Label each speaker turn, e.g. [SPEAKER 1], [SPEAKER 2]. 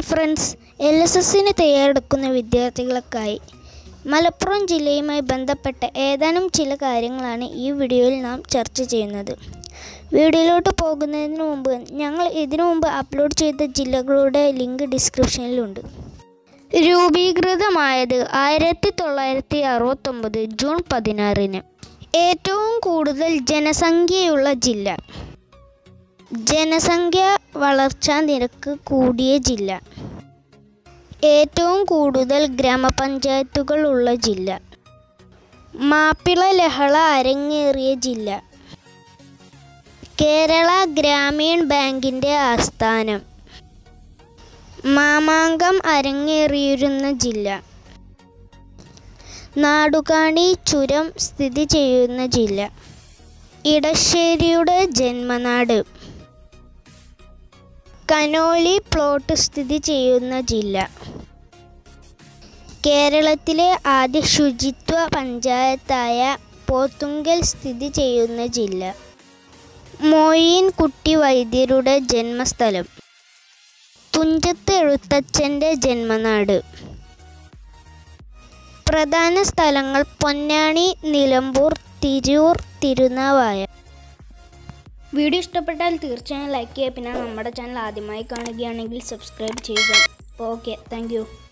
[SPEAKER 1] friends L S എസിന് തയ്യാറെടുക്കുന്ന വിദ്യാർത്ഥികൾക്കായി മലപ്പുറം ജില്ലയുമായി ബന്ധപ്പെട്ട ഏതാനും ചില കാര്യങ്ങളാണ് ഈ വീഡിയോയിൽ നാം ചർച്ച ചെയ്യുന്നത് വീഡിയോയിലോട്ട് പോകുന്നതിന് മുമ്പ് ഞങ്ങൾ ഇതിനു മുമ്പ് അപ്ലോഡ് ചെയ്ത ജില്ലകളുടെ ലിങ്ക് ഡിസ്ക്രിപ്ഷനിലുണ്ട് രൂപീകൃതമായത് ആയിരത്തി തൊള്ളായിരത്തി അറുപത്തൊമ്പത് ജൂൺ പതിനാറിന് ഏറ്റവും കൂടുതൽ ജനസംഖ്യയുള്ള ജില്ല ജനസംഖ്യ വളർച്ചാ നിരക്ക് കൂടിയ ജില്ല ഏറ്റവും കൂടുതൽ ഗ്രാമപഞ്ചായത്തുകൾ ഉള്ള ജില്ല മാപ്പിള ലഹള അരങ്ങേറിയ ജില്ല കേരള ഗ്രാമീൺ ബാങ്കിൻ്റെ ആസ്ഥാനം മാമാങ്കം അരങ്ങേറിയിരുന്ന ജില്ല നാടുകാണി ചുരം സ്ഥിതി ചെയ്യുന്ന ജില്ല ഇടശ്ശേരിയുടെ ജന്മനാട് കനോലി പ്ലോട്ട് സ്ഥിതി ചെയ്യുന്ന ജില്ല കേരളത്തിലെ ആദ്യ ശുചിത്വ പഞ്ചായത്തായ പോത്തുങ്കൽ സ്ഥിതി ചെയ്യുന്ന ജില്ല മോയിൻകുട്ടി വൈദ്യരുടെ ജന്മസ്ഥലം തുഞ്ചത്ത് എഴുത്തച്ഛൻ്റെ ജന്മനാട് പ്രധാന സ്ഥലങ്ങൾ പൊന്നാനി നിലമ്പൂർ തിരൂർ തിരുനാവായ വീഡിയോ ഇഷ്ടപ്പെട്ടാൽ തീർച്ചയായും ലൈക്ക് ചെയ്യുക പിന്നെ നമ്മുടെ ചാനൽ ആദ്യമായി കാണുകയാണെങ്കിൽ സബ്സ്ക്രൈബ് ചെയ്യുക ഓക്കെ താങ്ക്